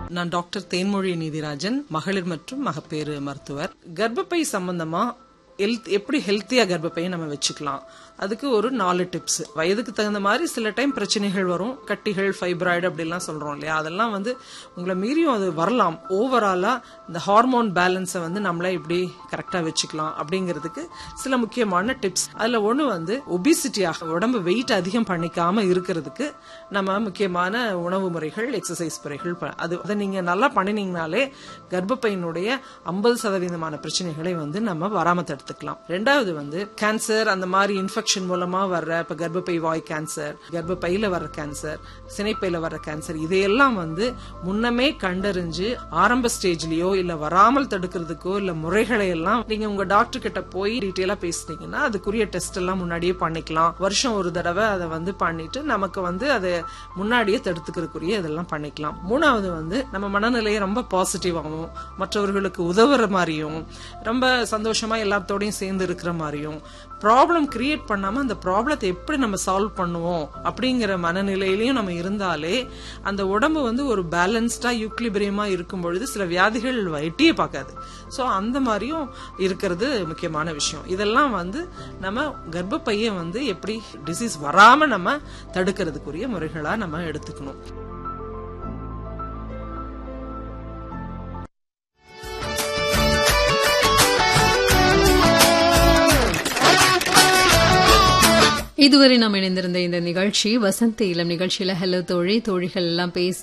நான் டாக்டர் தேன்மொழி நீதிராஜன் மகளிர் மற்றும் மகப்பேறு மருத்துவர் கர்ப்பப்பை சம்பந்தமா ஹெல்த் எப்படி ஹெல்த்தியா கர்ப்பப்பையை நம்ம வச்சுக்கலாம் அதுக்கு ஒரு நாலு டிப்ஸ் வயதுக்கு தகுந்த மாதிரி சில டைம் பிரச்சனைகள் வரும் கட்டிகள் ஃபைப்ராய்டு அப்படிலாம் சொல்றோம் இல்லையா அதெல்லாம் வந்து உங்களை மீறியும் அது வரலாம் ஓவராலா இந்த ஹார்மோன் பேலன்ஸை வந்து நம்மளே இப்படி கரெக்டா வச்சுக்கலாம் அப்படிங்கிறதுக்கு சில முக்கியமான டிப்ஸ் அதுல ஒண்ணு வந்து ஒபிசிட்டியாக உடம்பு வெயிட் அதிகம் பண்ணிக்காம இருக்கிறதுக்கு நம்ம முக்கியமான உணவு முறைகள் எக்ஸசைஸ் முறைகள் ப- அது அதை நீங்க நல்லா பண்ணினீங்கனாலே கர்ப்பப்பையினுடைய ஐம்பது சதவீதமான பிரச்சனைகளை வந்து நம்ம வராம தடுத்துக்கலாம் ரெண்டாவது வந்து கேன்சர் அந்த மாதிரி இன்ஃபெக்ஷன் மூலமா வர்ற இப்ப கர்ப்பப்பை வாய் கேன்சர் கர்ப்பப்பையில வர்ற கேன்சர் சினைப்பையில வர்ற கேன்சர் இதையெல்லாம் வந்து முன்னமே கண்டறிஞ்சு ஆரம்ப ஸ்டேஜ்லயோ இல்ல வராமல் தடுக்கிறதுக்கோ இல்ல முறைகளை எல்லாம் நீங்க உங்க டாக்டர் கிட்ட போய் டீட்டெயிலா பேசுனீங்கன்னா அதுக்குரிய டெஸ்ட் எல்லாம் முன்னாடியே பண்ணிக்கலாம் வருஷம் ஒரு தடவை அதை வந்து பண்ணிட்டு நமக்கு வந்து அதை முன்னாடியே தடுத்துக்கிறதுக்குரிய இதெல்லாம் பண்ணிக்கலாம் மூணாவது வந்து நம்ம மனநிலையை ரொம்ப பாசிட்டிவாகவும் மற்றவர்களுக்கு உதவுற மாதிரியும் ரொம்ப சந்தோஷமா எல்லாத்தோடையும் சேர்ந்து இருக்கிற மாதிரியும் ப்ராப்ளம் கிரியேட் பண்ணாம அந்த ப்ராப்ளத்தை எப்படி நம்ம சால்வ் பண்ணுவோம் அப்படிங்கிற மனநிலையிலையும் நம்ம இருந்தாலே அந்த உடம்பு வந்து ஒரு பேலன்ஸ்டா யூக்லிபிரியமா இருக்கும் பொழுது சில வியாதிகள் எட்டியே பார்க்காது ஸோ அந்த மாதிரியும் இருக்கிறது முக்கியமான விஷயம் இதெல்லாம் வந்து நம்ம கர்ப்பப்பையை வந்து எப்படி டிசீஸ் வராம நம்ம தடுக்கிறதுக்குரிய முறைகளா நம்ம எடுத்துக்கணும் இதுவரை நாம் இணைந்திருந்த இந்த நிகழ்ச்சி வசந்த் இளம் நிகழ்ச்சியில ஹலோ தோழி தோழிகள் எல்லாம் பேசி